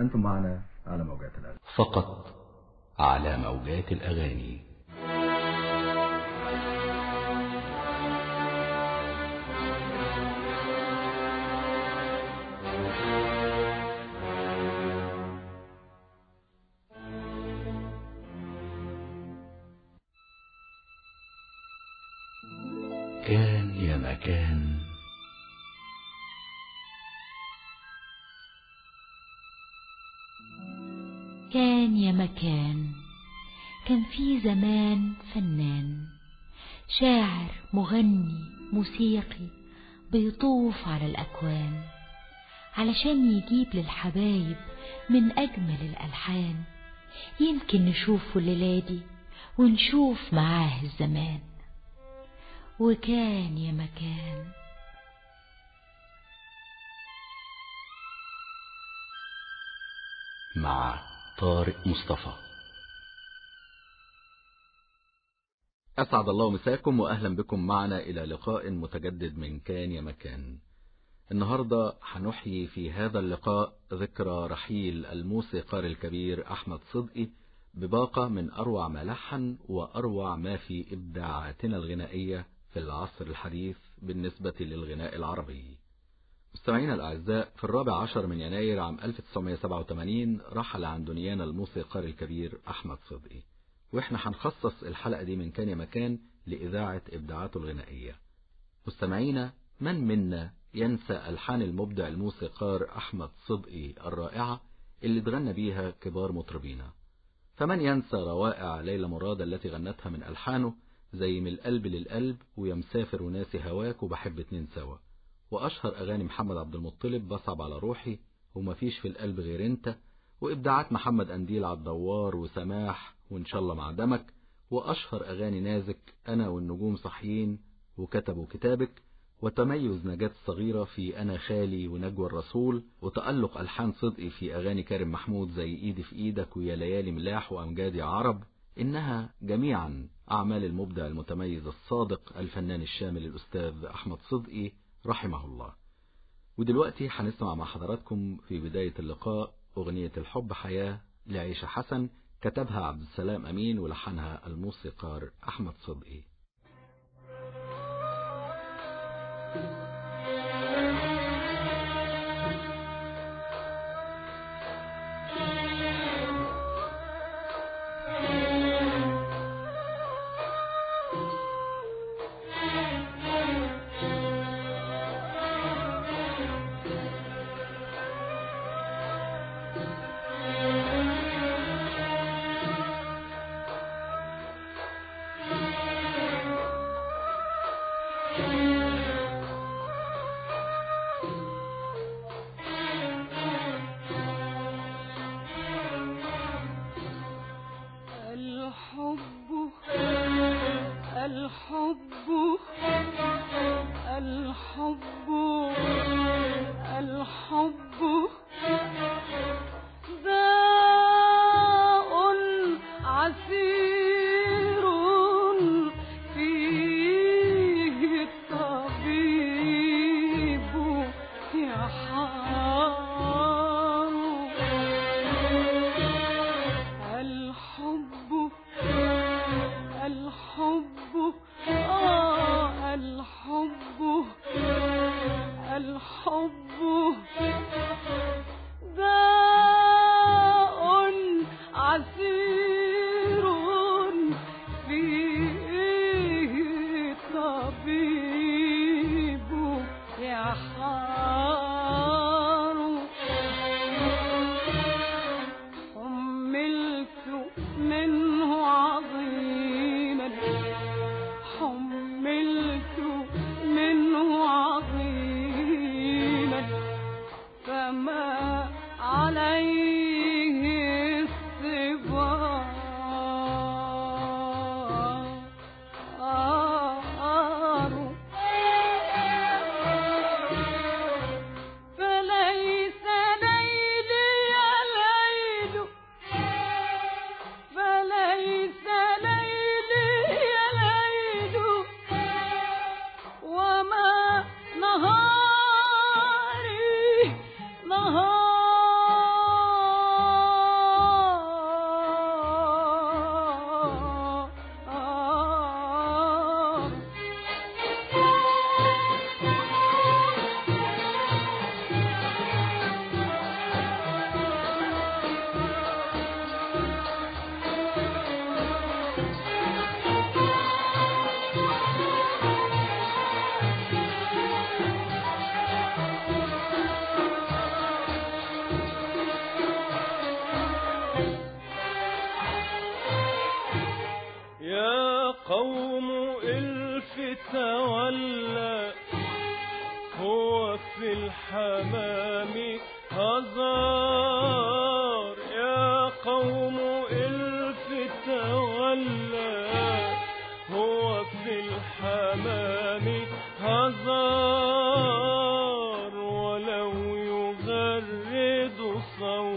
أنتم معنا على موجات الأغاني فقط على موجات الأغاني كان يا مكان كان يا مكان كان في زمان فنان شاعر مغني موسيقي بيطوف على الأكوان علشان يجيب للحبايب من أجمل الألحان يمكن نشوفه الليلة دي ونشوف معاه الزمان وكان يا مكان مع طارق مصطفى أسعد الله مساكم وأهلا بكم معنا إلى لقاء متجدد من كان يا مكان النهاردة هنحيي في هذا اللقاء ذكرى رحيل الموسيقار الكبير أحمد صدقي بباقة من أروع ما لحن وأروع ما في إبداعاتنا الغنائية في العصر الحديث بالنسبة للغناء العربي مستمعينا الأعزاء في الرابع عشر من يناير عام 1987 رحل عن دنيانا الموسيقار الكبير أحمد صدقي وإحنا هنخصص الحلقة دي من كان يا مكان لإذاعة إبداعاته الغنائية مستمعينا من منا ينسى ألحان المبدع الموسيقار أحمد صدقي الرائعة اللي تغنى بيها كبار مطربينا فمن ينسى روائع ليلى مراد التي غنتها من ألحانه زي من القلب للقلب ويا مسافر وناسي هواك وبحب اتنين سوا وأشهر أغاني محمد عبد المطلب بصعب على روحي ومفيش في القلب غير انت وإبداعات محمد أنديل على الدوار وسماح وإن شاء الله مع دمك وأشهر أغاني نازك أنا والنجوم صحيين وكتبوا كتابك وتميز نجاة الصغيرة في أنا خالي ونجوى الرسول وتألق ألحان صدقي في أغاني كارم محمود زي إيدي في إيدك ويا ليالي ملاح وأمجاد يا عرب إنها جميعا أعمال المبدع المتميز الصادق الفنان الشامل الأستاذ أحمد صدقي رحمه الله ودلوقتي هنسمع مع حضراتكم في بداية اللقاء أغنية الحب حياة لعيشة حسن كتبها عبد السلام أمين ولحنها الموسيقار أحمد صدقي Thank you.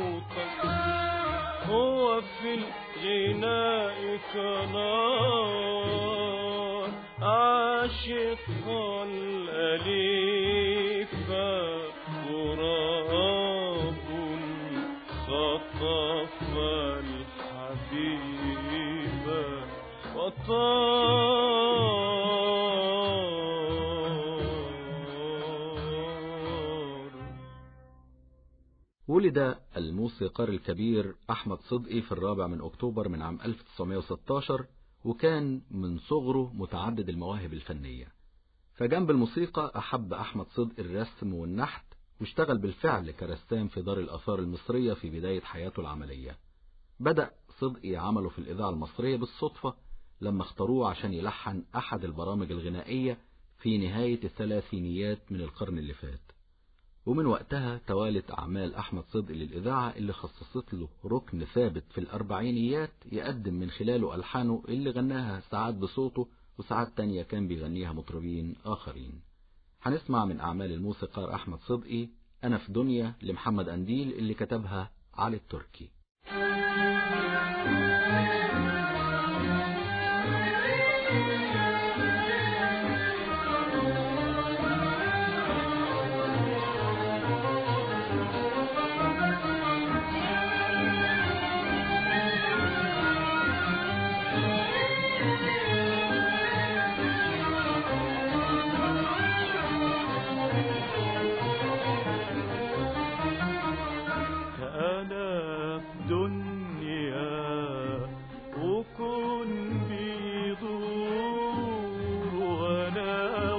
صوتك هو في الغناء كنار عاشقها الأليفة غراب خطف الحبيب وطار ولد الموسيقار الكبير أحمد صدقي في الرابع من أكتوبر من عام 1916 وكان من صغره متعدد المواهب الفنية فجنب الموسيقى أحب أحمد صدقي الرسم والنحت واشتغل بالفعل كرسام في دار الآثار المصرية في بداية حياته العملية بدأ صدقي عمله في الإذاعة المصرية بالصدفة لما اختاروه عشان يلحن أحد البرامج الغنائية في نهاية الثلاثينيات من القرن اللي فات ومن وقتها توالت أعمال أحمد صدقي للإذاعة اللي خصصت له ركن ثابت في الأربعينيات يقدم من خلاله ألحانه اللي غناها ساعات بصوته وساعات تانية كان بيغنيها مطربين آخرين هنسمع من أعمال الموسيقار أحمد صدقي أنا في دنيا لمحمد أنديل اللي كتبها علي التركي أنا في دنيا وكون بيدور وأنا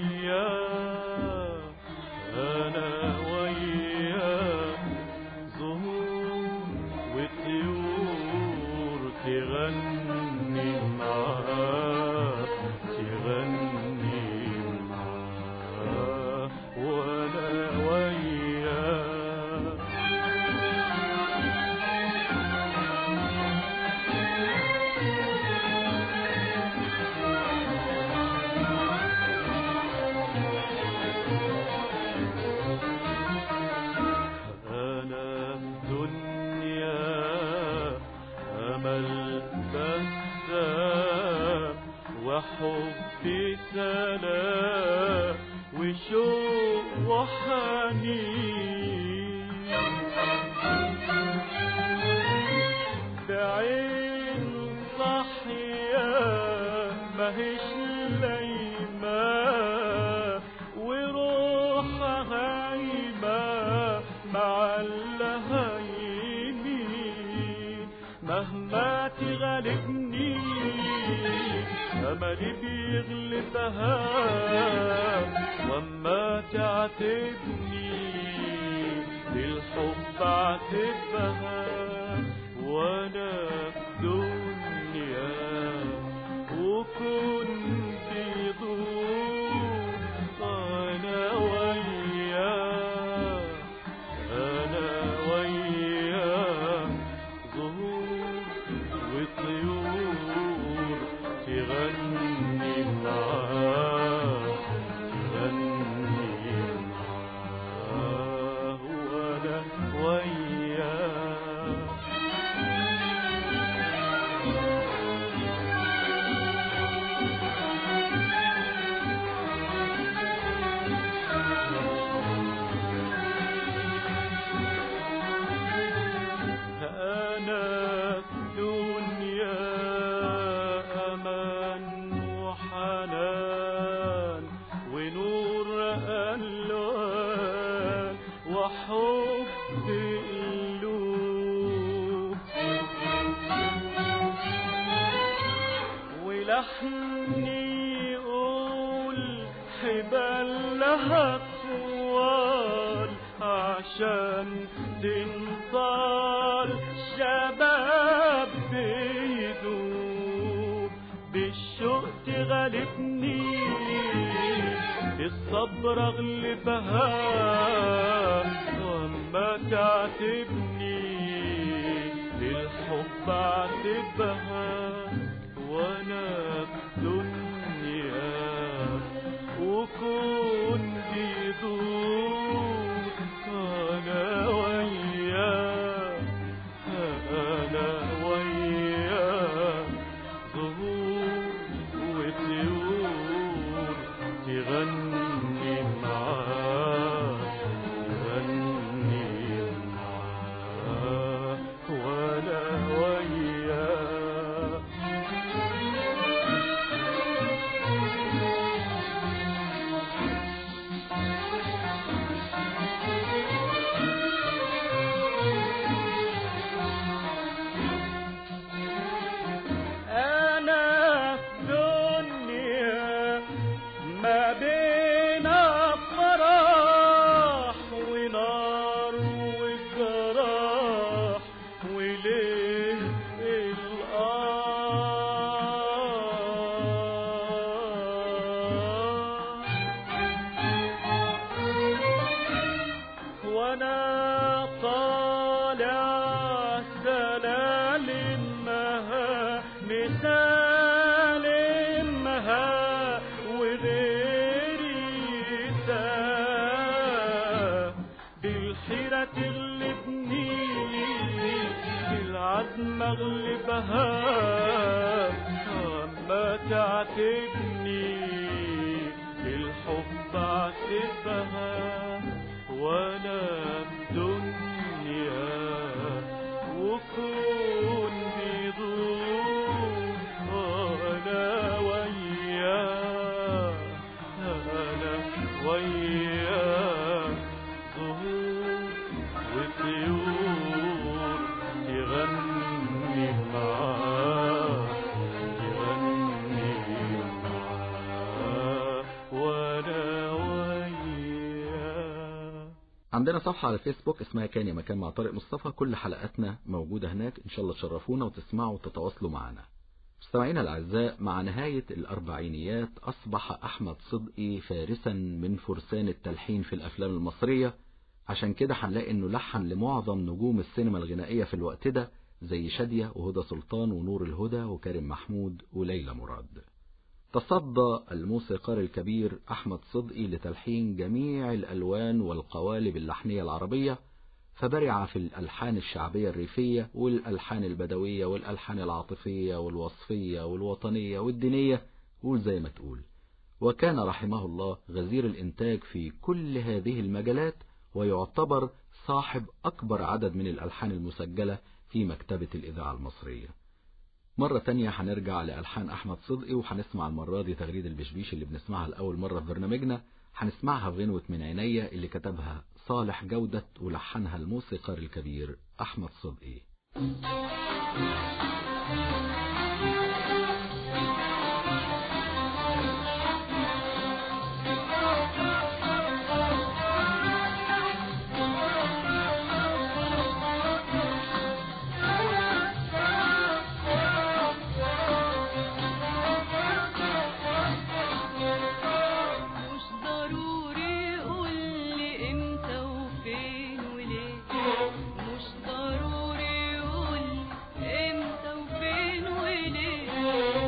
وياه أنا وياه زهور وطيور تغني معاه تغني معاه وأنا وياه أنا دنيا أمل بسام وحب سلام وشوق وحنين بعين صحية ماهيش لايمة وروحها هايمة مع اللهايمين مهما تغلبني أملي بيغلبها وما تعاتبني بالحب عاتبها وانا في دنيا وكنت ضوء انا وياه انا وياه زهور وطيور تغني معاه تغني معاه وانا وياه أنا في دنيا أمان وحنان ونور ألوان وحب قلوب ولحني يقول حبال لها طوال عشان تنطال شباب بيدوب بالشوق تغلبني الصبر اغلبها وما تعاتبني للحب اعتبها وانا في دنيا وكون بيدور انا وياه امها مثال امها وغيري ساه بالحيرة اللي بنيل بالعزم اغلبها اما تعتبني بالحب اعتبها وانا الدنيا وكون بيدور انا وياه انا وياه زهور وطيور تغني معاه تغني معاه وانا وياه عندنا صفحة على الفيسبوك اسمها كان يا مكان مع طارق مصطفى كل حلقاتنا موجودة هناك إن شاء الله تشرفونا وتسمعوا وتتواصلوا معنا مستمعينا الأعزاء مع نهاية الأربعينيات أصبح أحمد صدقي فارسا من فرسان التلحين في الأفلام المصرية عشان كده هنلاقي إنه لحن لمعظم نجوم السينما الغنائية في الوقت ده زي شادية وهدى سلطان ونور الهدى وكريم محمود وليلى مراد تصدى الموسيقار الكبير أحمد صدقي لتلحين جميع الألوان والقوالب اللحنية العربية فبرع في الألحان الشعبية الريفية والألحان البدوية والألحان العاطفية والوصفية والوطنية والدينية قول زي ما تقول وكان رحمه الله غزير الإنتاج في كل هذه المجالات ويعتبر صاحب أكبر عدد من الألحان المسجلة في مكتبة الإذاعة المصرية مرة تانية هنرجع لألحان أحمد صدقي وهنسمع المرة دي تغريد البشبيش اللي بنسمعها لأول مرة في برنامجنا هنسمعها في غنوة من عينيا اللي كتبها صالح جودة ولحنها الموسيقار الكبير أحمد صدقي مش ضروري قولي امتى وفين وليه مش ضروري قولي امتى وفين وليه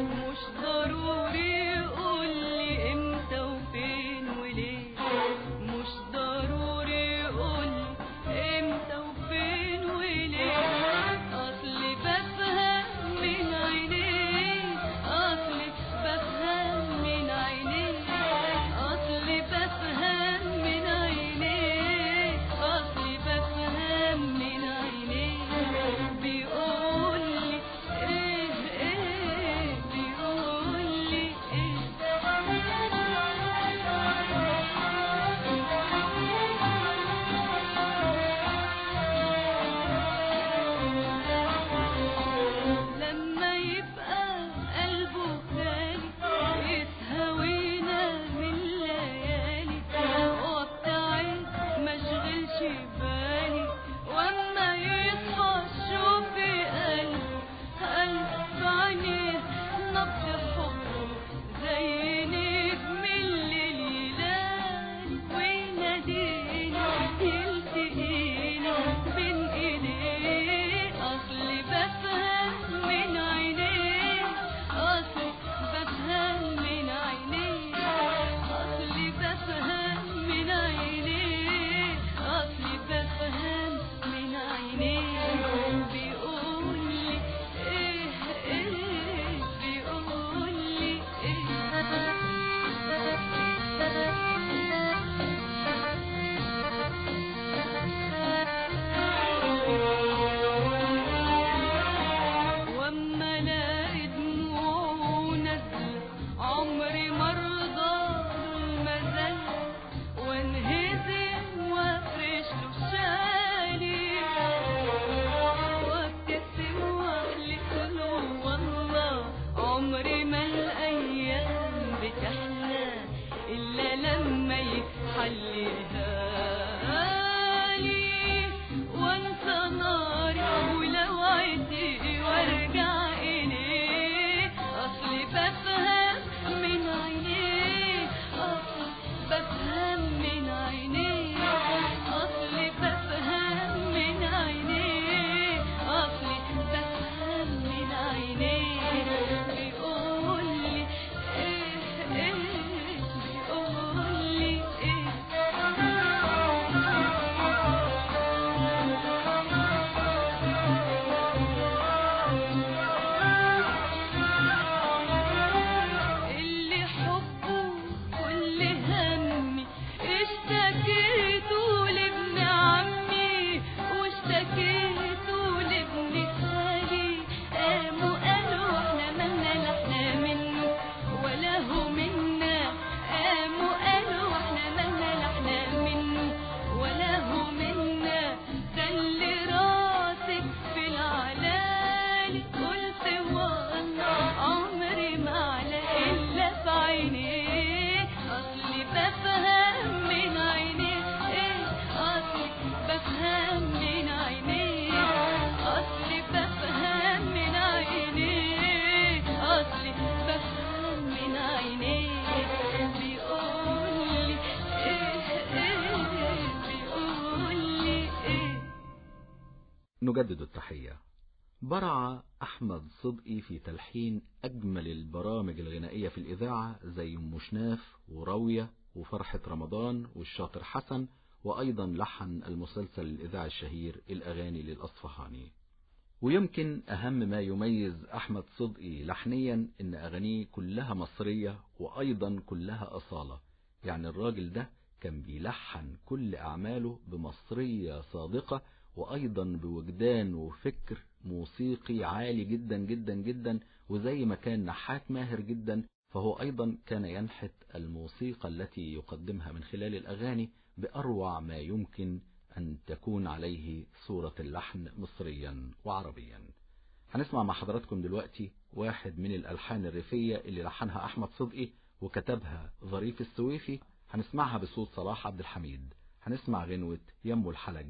نجدد التحية برع أحمد صدقي في تلحين أجمل البرامج الغنائية في الإذاعة زي أم شناف وراوية وفرحة رمضان والشاطر حسن وأيضا لحن المسلسل الإذاعي الشهير الأغاني للأصفهاني ويمكن أهم ما يميز أحمد صدقي لحنيا إن أغانيه كلها مصرية وأيضا كلها أصالة يعني الراجل ده كان بيلحن كل أعماله بمصرية صادقة وأيضا بوجدان وفكر موسيقي عالي جدا جدا جدا وزي ما كان نحات ماهر جدا فهو أيضا كان ينحت الموسيقى التي يقدمها من خلال الأغاني بأروع ما يمكن أن تكون عليه صورة اللحن مصريا وعربيا هنسمع مع حضراتكم دلوقتي واحد من الألحان الريفية اللي لحنها أحمد صدقي وكتبها ظريف السويفي هنسمعها بصوت صلاح عبد الحميد هنسمع غنوة يمو الحلج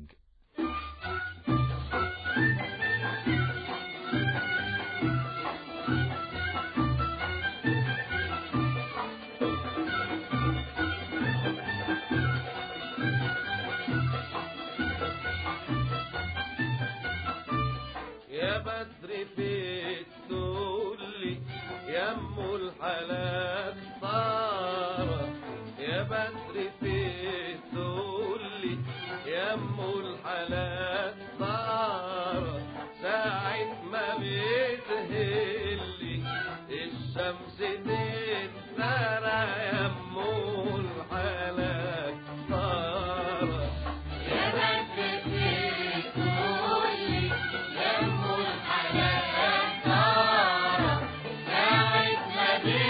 يا بدر في تقولي يا ام الحلاك طارة يا بدر في تقولي يا ام الحلاك طارة ساعة ما بتهلي الشمس تتسرى يا ام الحلاك طارة يا بدر فيك قولي يا ام الحلال طارة ساعة ما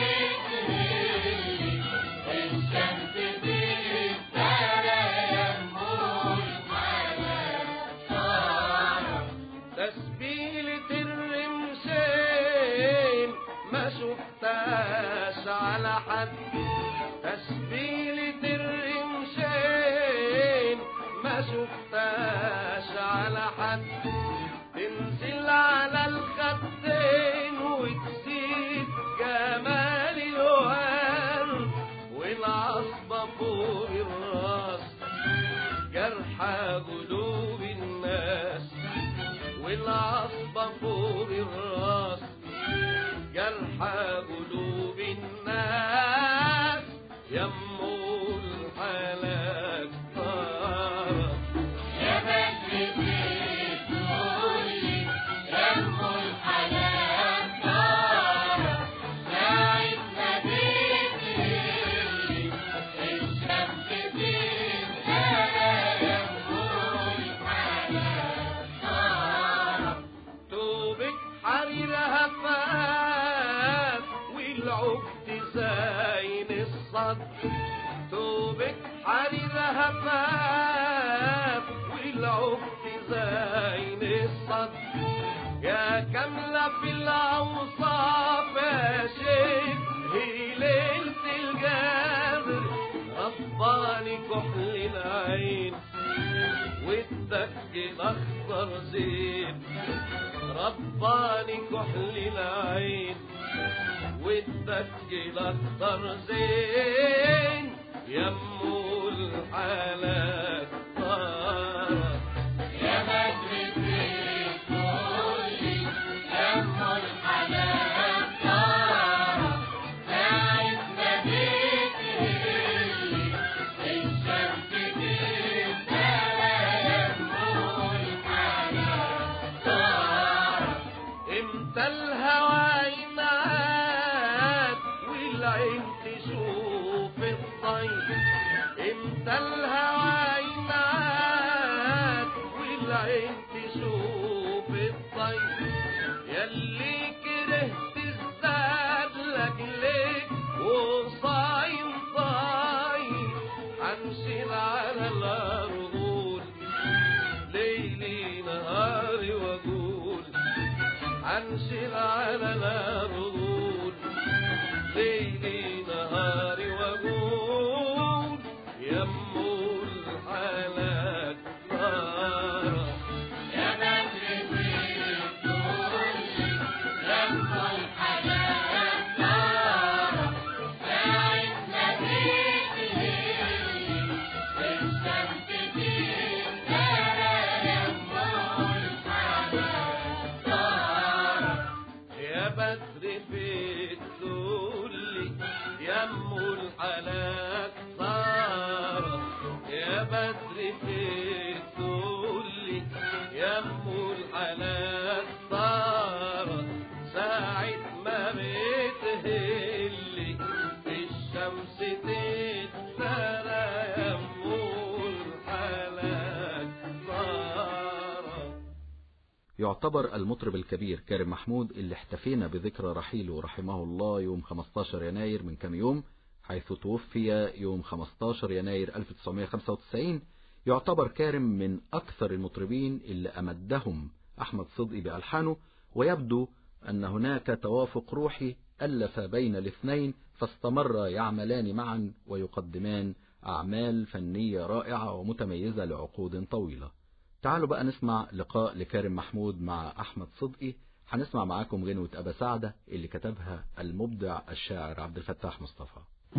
بتهلي الشمس تتسرى يا ام الحلال طارة تسبيلة الرمشين ما شفتهاش على حد تسبيلة الرمشين ما شفتهاش على حد تنزل على الخدين وتزيد جمال الوان والعصبة فوق الراس جرحى قلوب الناس والعصبة فوق الراس جرحى قلوب الناس يمو الحلاك طارت يا بدر فيك قولي يا ام الحلال طارة ساعة ما بتهلي الشمس تتسرى يا ام الحلال طارة توبك حريرها فات والعقد زين الصدر توبك حريرها فات والعقد زين الصدر يا كاملة في الأوصاف يا شيخ هي ليلة القدر رباني كحل العين والدك الأخضر زين رباني كحل العين والدك الأخضر زين يمو الحالات طارت يا بدر فيك قولي يا ام الحلال طارة ساعة ما بتهلي الشمس تتسرى يا ام الحلال طارة امتى الهوى ينعاد والعين تشوف الطير امتى الهوى ينعاد والعين تشوف الطير ياللي كرهت الزاد لاجلك وصايم طاير هنشيل على الارض ليلي نهاري واقول هنشيل على الارض ليلي نهاري واقول يمو الحالات طارت يا بدر فيك قولي يا ام الحلال طارة ساعة ما بتهلي الشمس تتسرى يا ام الحلال يعتبر المطرب الكبير كارم محمود اللي احتفينا بذكرى رحيله رحمه الله يوم 15 يناير من كام يوم حيث توفي يوم 15 يناير 1995 يعتبر كارم من أكثر المطربين اللي أمدهم أحمد صدقي بألحانه ويبدو أن هناك توافق روحي ألف بين الاثنين فاستمر يعملان معا ويقدمان أعمال فنية رائعة ومتميزة لعقود طويلة تعالوا بقى نسمع لقاء لكارم محمود مع أحمد صدقي هنسمع معاكم غنوة أبا سعدة اللي كتبها المبدع الشاعر عبد الفتاح مصطفى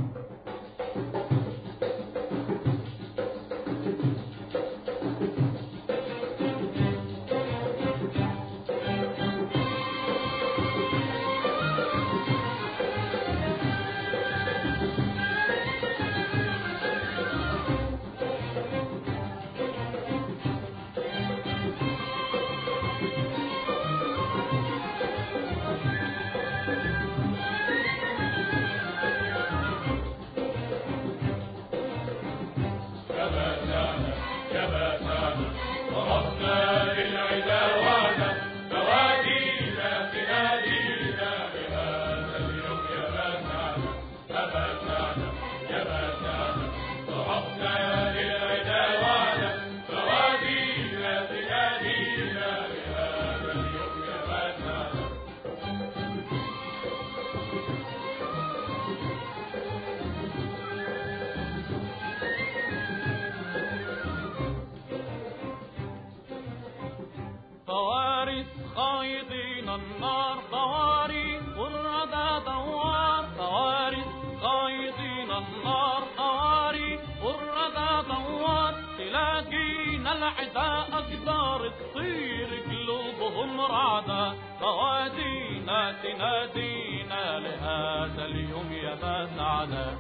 طوارس خايضين النار طواري والردى دوار طوارس خايضين النار طواري والردى دوار تلاقينا العداء أقدار تصير قلوبهم رعدة توادينا تنادينا لهذا اليوم يا سعدة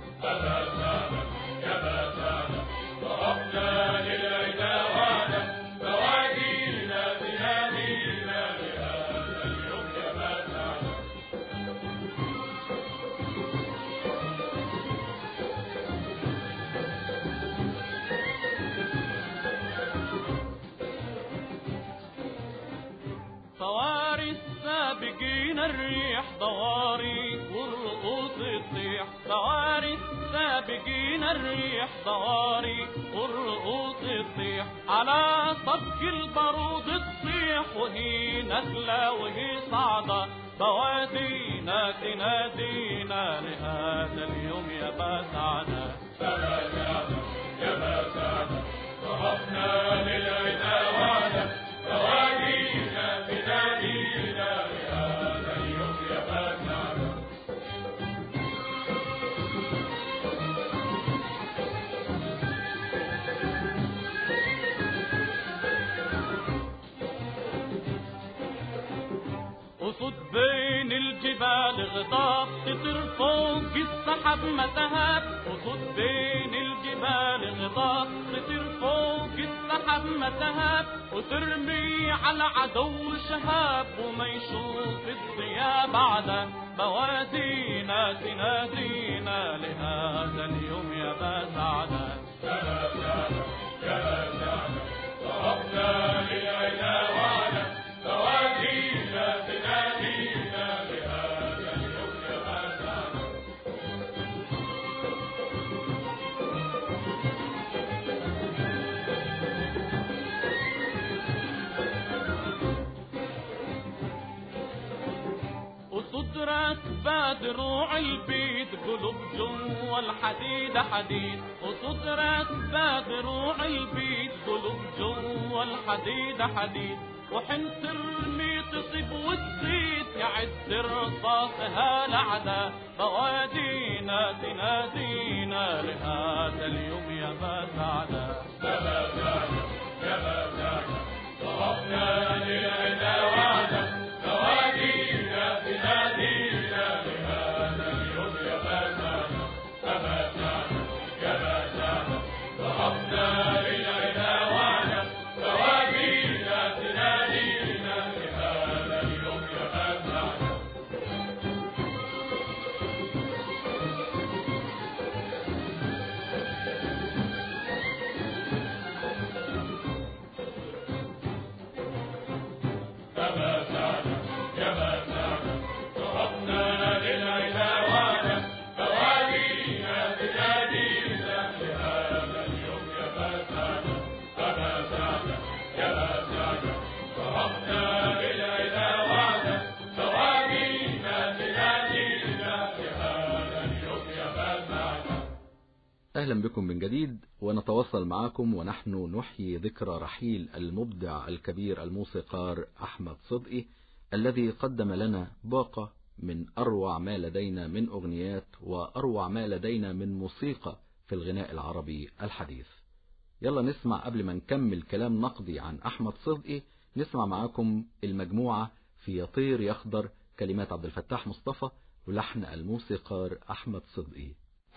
طواري السابقين الريح ضواري والرؤوس تطيح طواري السابقين الريح ضواري والرؤوس تطيح على صفك البارود تصيح وهي نزلة وهي صعدة بوادينا تنادينا لهذا اليوم يا بسعدة وصد بين الجبال غطاء تطير فوق السحاب متهاب وصد بين الجبال غطاء تطير فوق السحاب متهاب وترمي على عدو شهاب وما يشوف الضياء بعده بوادينا تنادينا لهذا اليوم يا بسعدة وصدرك بادروع البيت قلوب جوا الحديد حديد وصدرك بادروع البيت قلوب جوا الحديد حديد وحين ترمي تصيب وتزيد يعد الرصاص هالعدا بوادينا تنادينا لهذا اليوم يا بسعدة أهلا بكم من جديد ونتواصل معكم ونحن نحيي ذكرى رحيل المبدع الكبير الموسيقار أحمد صدقي الذي قدم لنا باقة من أروع ما لدينا من أغنيات وأروع ما لدينا من موسيقى في الغناء العربي الحديث يلا نسمع قبل ما نكمل كلام نقدي عن أحمد صدقي نسمع معاكم المجموعة في يطير يخضر كلمات عبد الفتاح مصطفى ولحن الموسيقار أحمد صدقي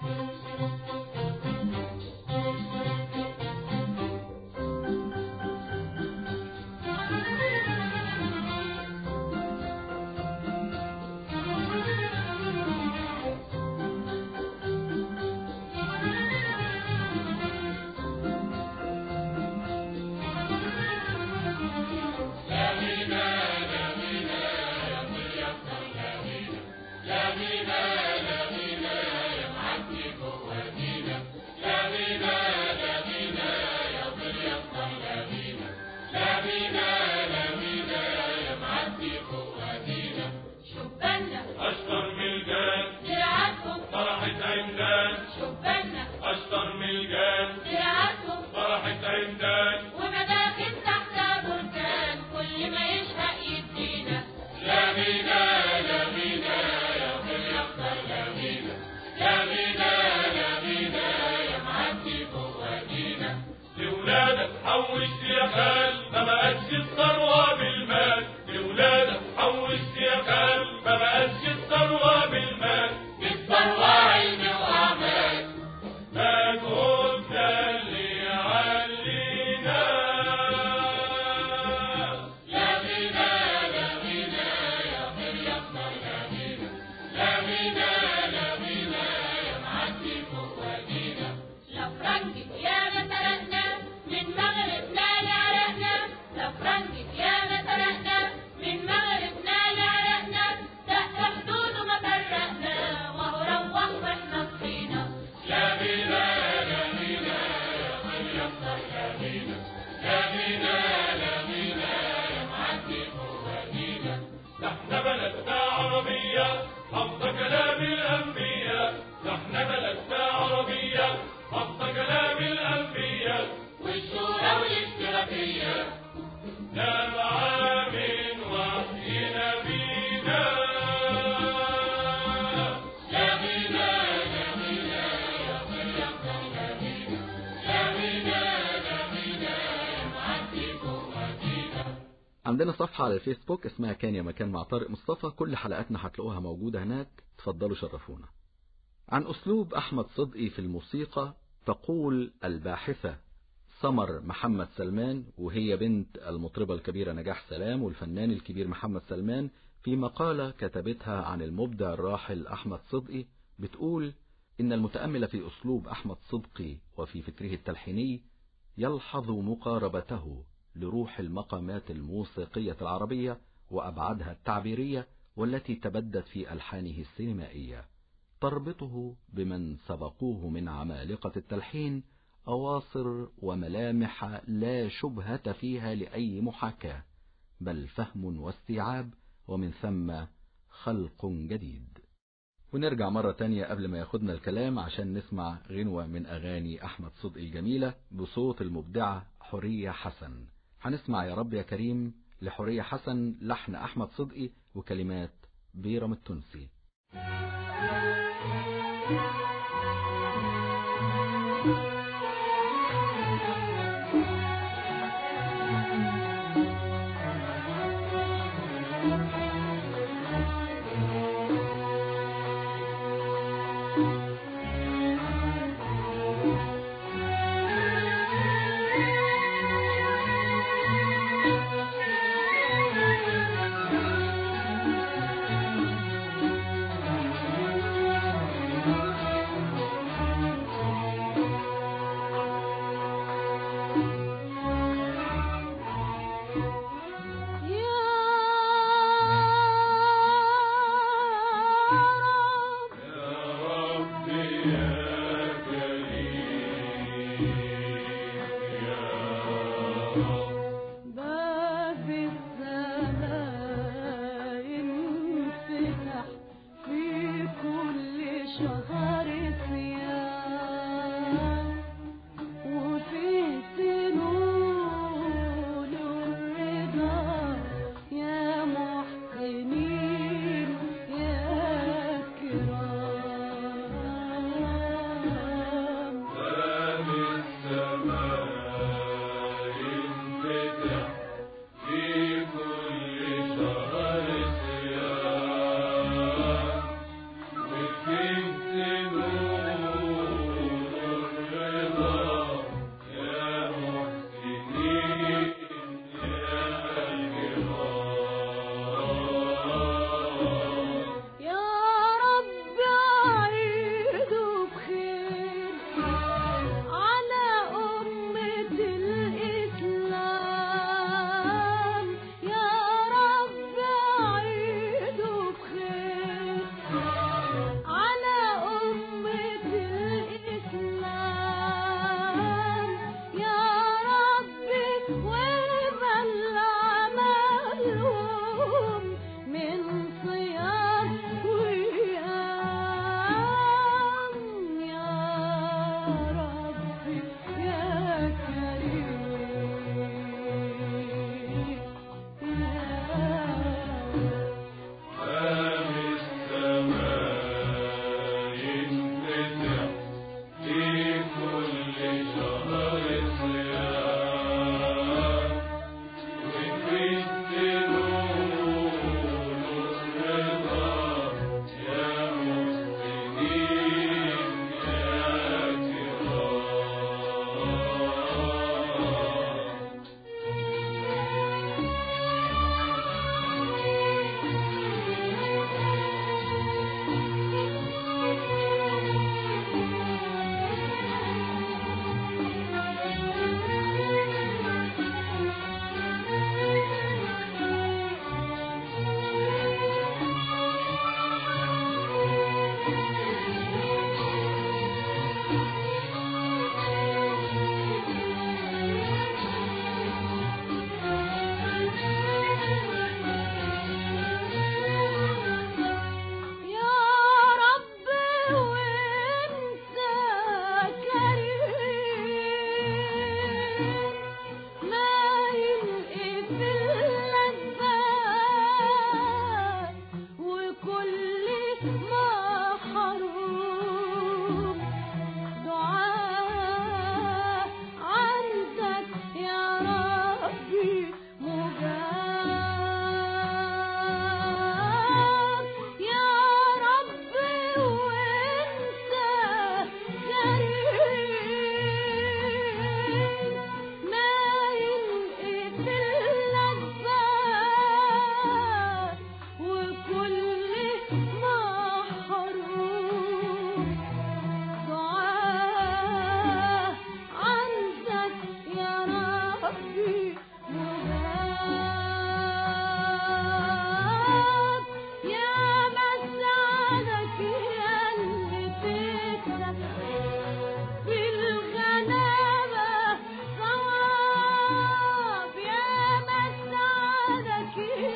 شبنا أشطر من الجان دراعاتهم فرحة عمدان شبنا أشطر من الجان دراعاتهم فرحة عمدان ومداخل تحت بركان كل ما يشهق يدينا لا مينا لا مينا يا خير يخضر لا مينا لا مينا لا مينا يا معدي فوادينا لولادك حوشت يا خال ما بقتش الثروة بالمال لولادك حوشت يا خال ما بقتش الثروة بالمال الثروة علم وأعمال مجهود ده اللي يعلينا لا مينا لا مينا يا خير يخضر لا مينا لا مينا لا مينا يا معدي فوادينا لا فرنجي يا ما سرقنا من مغربنا لعرقنا لا فرنجي يا ما سرقنا من مغربنا لعرقنا دق حدوده ما فرقنا وهو روح واحنا صحينا لا مينا لا مينا يا خير يخضر لا مينا لا مينا لا مينا يا معدي فوادينا ده احنا بلدنا عربية حافظة كلام الأنبياء ده احنا بلدنا عربية حافظة كلام الأنبياء والشورى والاشتراكية نبع من وحي نبينا لا مينا لا مينا يا خير يخضر لا مينا لا مينا لا مينا يا معدي فوادينا عندنا صفحة على الفيسبوك اسمها كان يا مكان مع طارق مصطفى كل حلقاتنا هتلاقوها موجودة هناك تفضلوا شرفونا عن أسلوب أحمد صدقي في الموسيقى تقول الباحثة سمر محمد سلمان وهي بنت المطربة الكبيرة نجاح سلام والفنان الكبير محمد سلمان في مقالة كتبتها عن المبدع الراحل أحمد صدقي بتقول إن المتأمل في أسلوب أحمد صدقي وفي فكره التلحيني يلحظ مقاربته لروح المقامات الموسيقية العربية وأبعادها التعبيرية والتي تبدت في ألحانه السينمائية تربطه بمن سبقوه من عمالقة التلحين أواصر وملامح لا شبهة فيها لأي محاكاة بل فهم واستيعاب ومن ثم خلق جديد ونرجع مرة تانية قبل ما ياخدنا الكلام عشان نسمع غنوة من أغاني أحمد صدقي الجميلة بصوت المبدعة حورية حسن هنسمع يا رب يا كريم لحورية حسن لحن أحمد صدقي وكلمات بيرم التونسي لا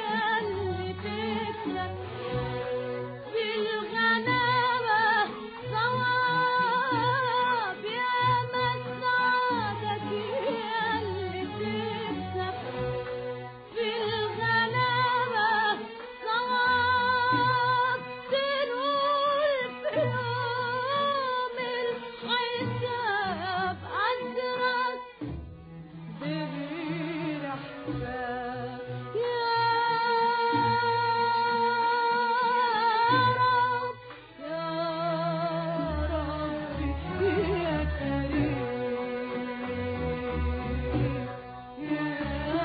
اللي تكسب في الغنامة صواب يا مسعدك يا اللي تكسب في الغنامة صواب تنول في يوم الحساب أزرق بغير حساب يا رب يا ربي يا كريم يا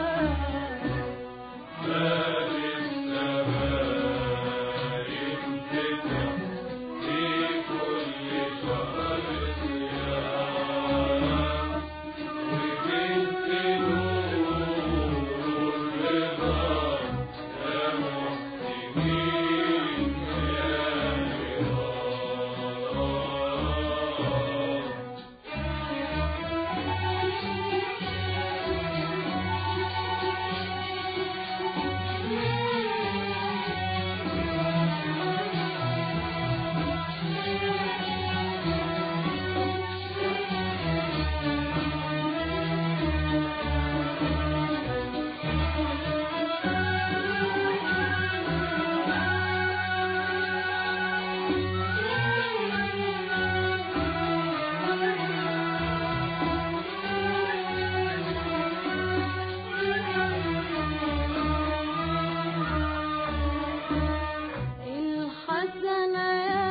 الحسنة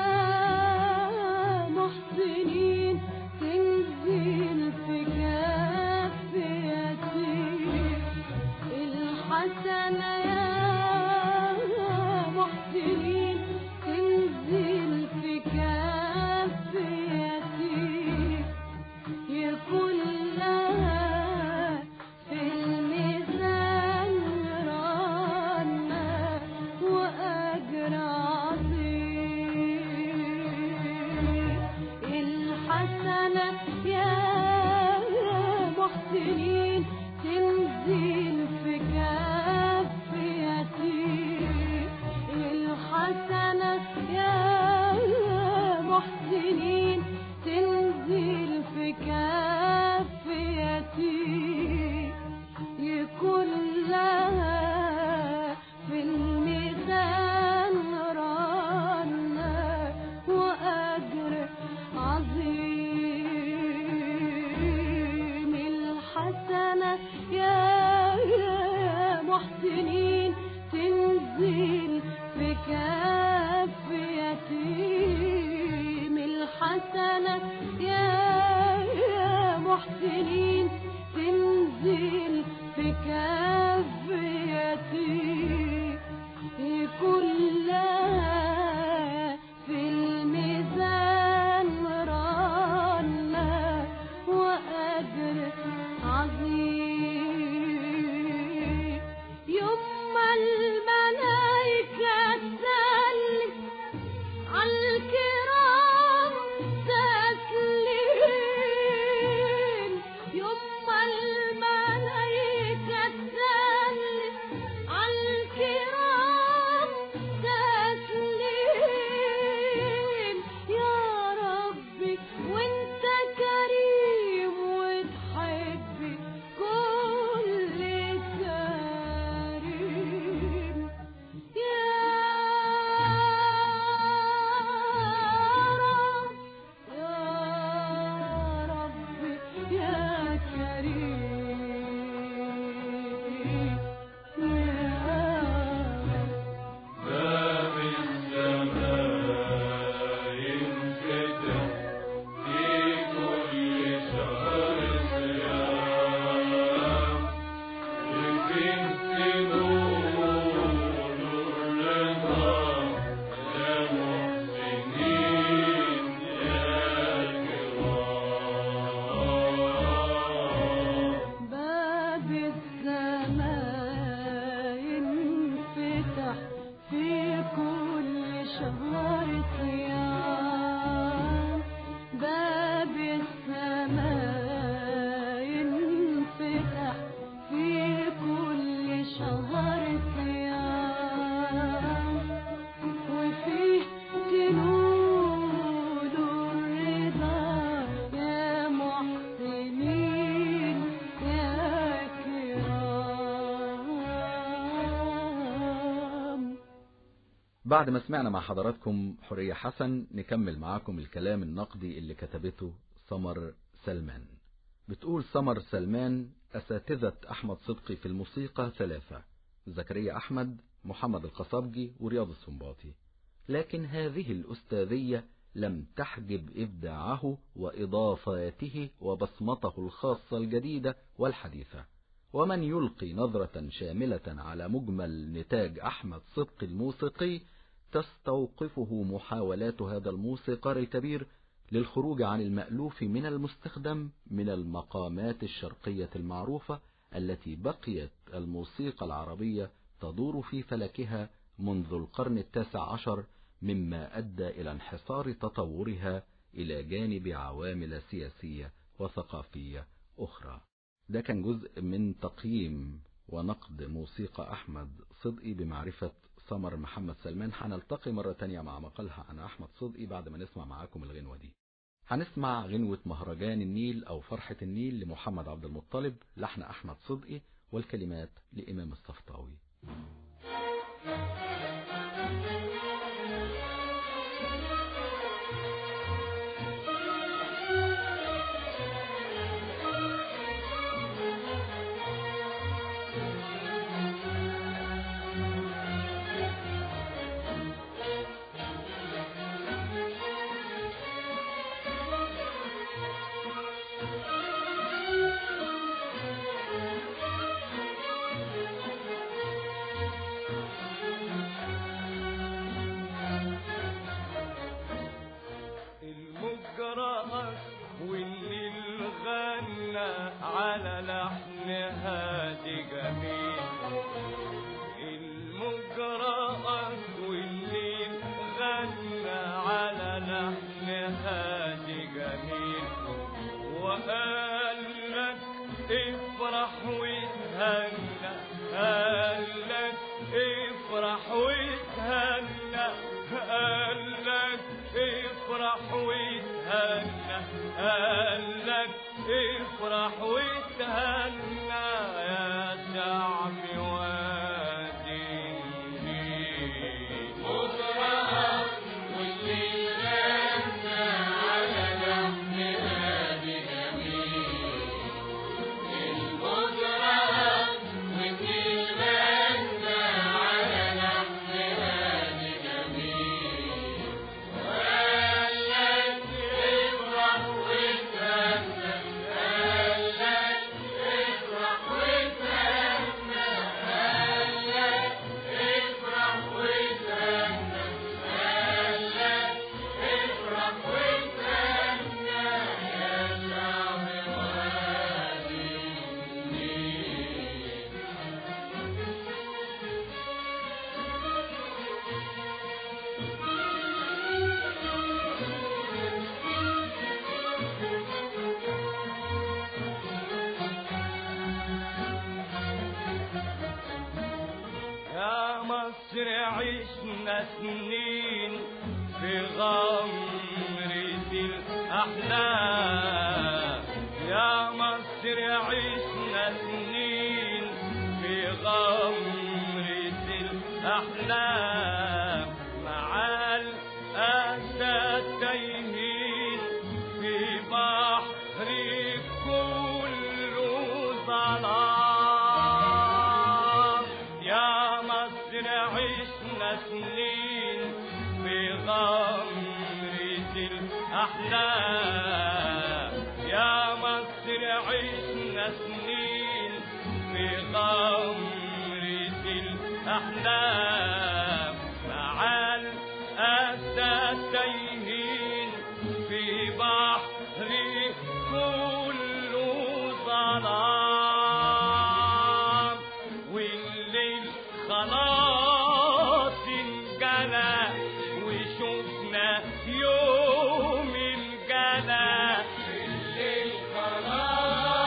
يا محسنين تنزل في كافيتي الحسنة يا محسنين تنزل في كافيتي يكون لها في الميزان رنة وأجر عظيم الحسنة يا محسنين تنزل في كافيتي الحسنة يا محسنين تنزل في كافيتي يكون لها في الميزان رنة وأجر عظيم الحسنة يا محسنين تنزل في كافيتي من الحسنة يا محسنين تنزل في كافيتي كلها في الميزان رنة وأجر عظيم يوم الملائكة تسلم عالكرام تسليم يوم الملائكة تسلم عالكرام تسليم يا ربي وانت كريم وتحبي كل كريم بعد ما سمعنا مع حضراتكم حورية حسن نكمل معاكم الكلام النقدي اللي كتبته سمر سلمان بتقول سمر سلمان أساتذة أحمد صدقي في الموسيقى ثلاثة زكريا أحمد محمد القصبجي ورياض السنباطي لكن هذه الأستاذية لم تحجب إبداعه وإضافاته وبصمته الخاصة الجديدة والحديثة ومن يلقي نظرة شاملة على مجمل نتاج أحمد صدقي الموسيقي تستوقفه محاولات هذا الموسيقار الكبير للخروج عن المألوف من المستخدم من المقامات الشرقية المعروفة التي بقيت الموسيقى العربية تدور في فلكها منذ القرن التاسع عشر مما أدى إلى انحصار تطورها إلى جانب عوامل سياسية وثقافية أخرى ده كان جزء من تقييم ونقد موسيقى أحمد صدقي بمعرفة سمر محمد سلمان هنلتقي مرة تانية مع مقالها عن أحمد صدقي بعد ما نسمع معاكم الغنوة دي هنسمع غنوة مهرجان النيل أو فرحة النيل لمحمد عبد المطلب لحن أحمد صدقي والكلمات لإمام الصفطاوي المجرأة والليل غنى على لحن هادي جميل المجرأة والليل غنى على لحن هادي جميل وقال لك افرح وتهنى قال لك افرح وتهنى قال لك افرح وتهنى قال لك افرح وتهنى يا شعب وادي النيل يا مصر عشنا سنين في غمرة الأحلام يا مصر عشنا سنين في غمرة الأحلام مع الأسى تايهين في بحر كله ظلام يا مصر عشنا سنين في غمرة الأحلام يا مصر عشنا سنين في غمرة الأحلام مع الأسى تايهين في بحر كله ظلام والليل خلاص انجلى وشفنا يوم الجنى الليل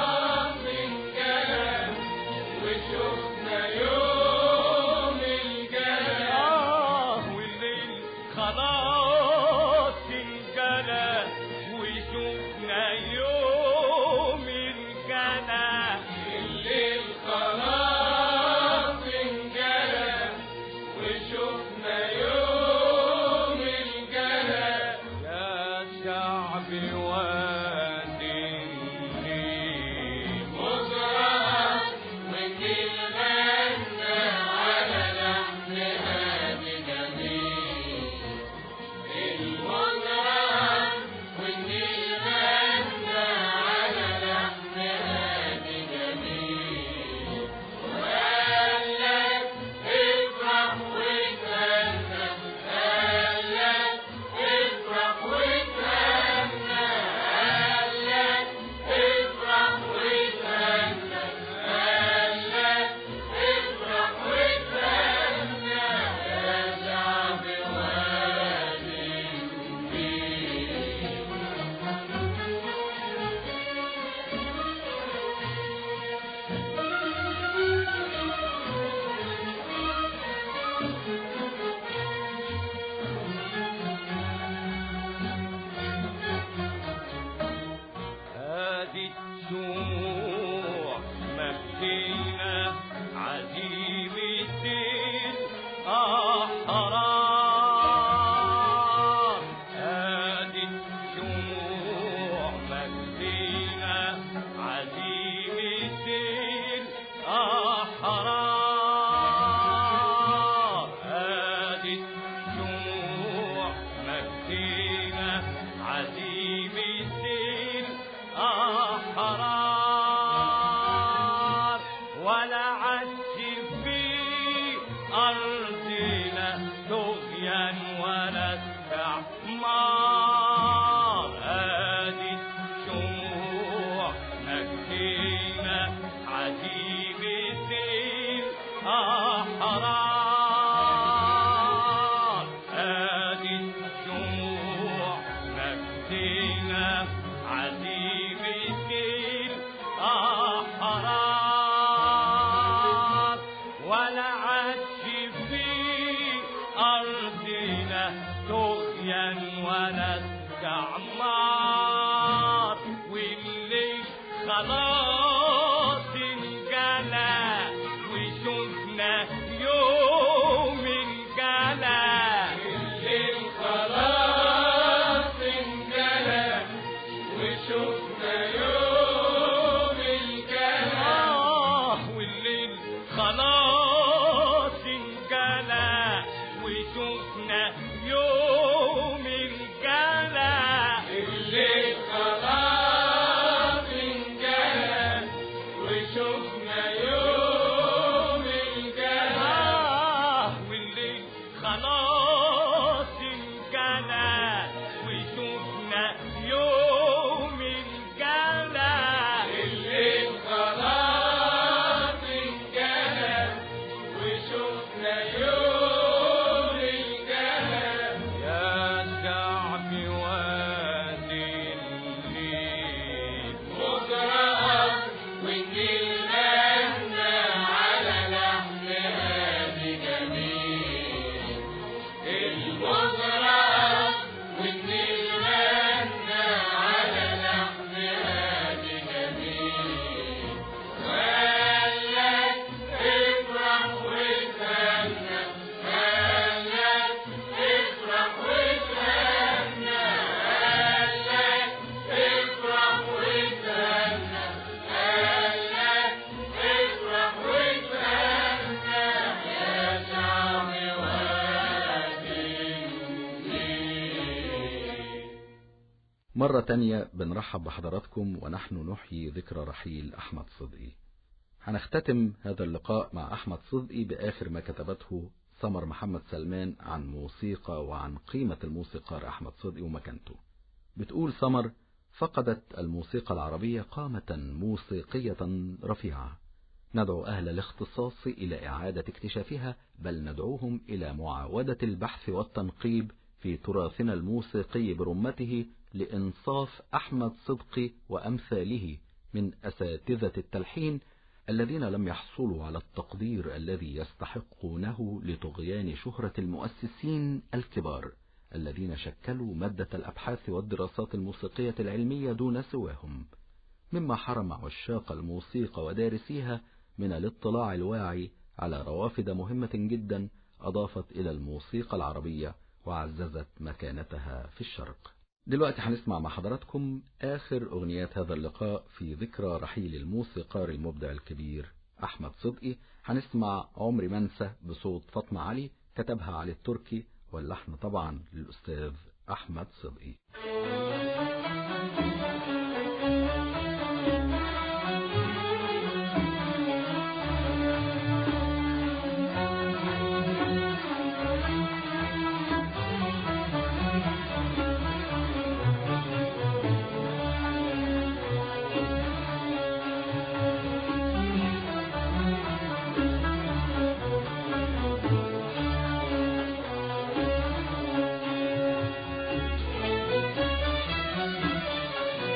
خلاص انجلى وشفنا يوم الجنى طغيان ولا استعمار ادي شموع مجدنا عزيمة الأحرار ادي شموع مجدنا عزيمة الأحرار ولا عادش في أرضنا طغيان ولا استعمار واللي خلاص انجلى وشفنا يوم الجلى اللي خلاص انجلى وشفنا يوم الجلى والليل خلاص انجلى وشفنا يوم الجلى الليل خلاص انجلى وشفنا يوم الجلى والليل خلاص انجلى وشفنا يوم الجلى الليل خلاص انجلى وشفنا يوم الجلى يا شعب وادي النيل مزرعة والنيل منا على لحم هادي جميل المزرعة والنيل منا على لحم هادي جميل خلك افرح وتهنى خلك افرح وتهنى خلك افرح وتهنى خلك افرح وتهنى يا شعب وادي النيل مرة تانية بنرحب بحضراتكم ونحن نحيي ذكرى رحيل أحمد صدقي هنختتم هذا اللقاء مع أحمد صدقي بآخر ما كتبته سمر محمد سلمان عن موسيقى وعن قيمة الموسيقار أحمد صدقي ومكانته بتقول سمر فقدت الموسيقى العربية قامة موسيقية رفيعة ندعو أهل الاختصاص إلى إعادة اكتشافها بل ندعوهم إلى معاودة البحث والتنقيب في تراثنا الموسيقي برمته لإنصاف أحمد صدقي وأمثاله من أساتذة التلحين الذين لم يحصلوا على التقدير الذي يستحقونه لطغيان شهرة المؤسسين الكبار الذين شكلوا مادة الأبحاث والدراسات الموسيقية العلمية دون سواهم مما حرم عشاق الموسيقى ودارسيها من الاطلاع الواعي على روافد مهمة جدا أضافت إلى الموسيقى العربية وعززت مكانتها في الشرق دلوقتي هنسمع مع حضراتكم آخر أغنيات هذا اللقاء في ذكرى رحيل الموسيقار المبدع الكبير أحمد صدقي هنسمع عمري منسى بصوت فاطمة علي كتبها علي التركي واللحن طبعا للأستاذ أحمد صدقي Thank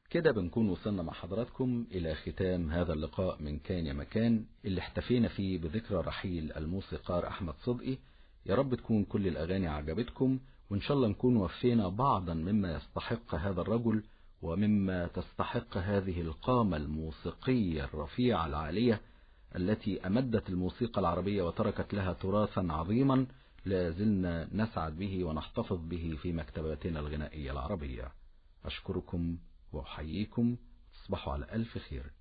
كده بنكون وصلنا مع حضراتكم إلى ختام هذا اللقاء من كان يا مكان اللي احتفينا فيه بذكرى رحيل الموسيقار أحمد صدقي يا رب تكون كل الأغاني عجبتكم وإن شاء الله نكون وفينا بعضا مما يستحق هذا الرجل ومما تستحق هذه القامة الموسيقية الرفيعة العالية التي أمدت الموسيقى العربية وتركت لها تراثا عظيما لا زلنا نسعد به ونحتفظ به في مكتباتنا الغنائية العربية أشكركم وأحييكم تصبحوا على ألف خير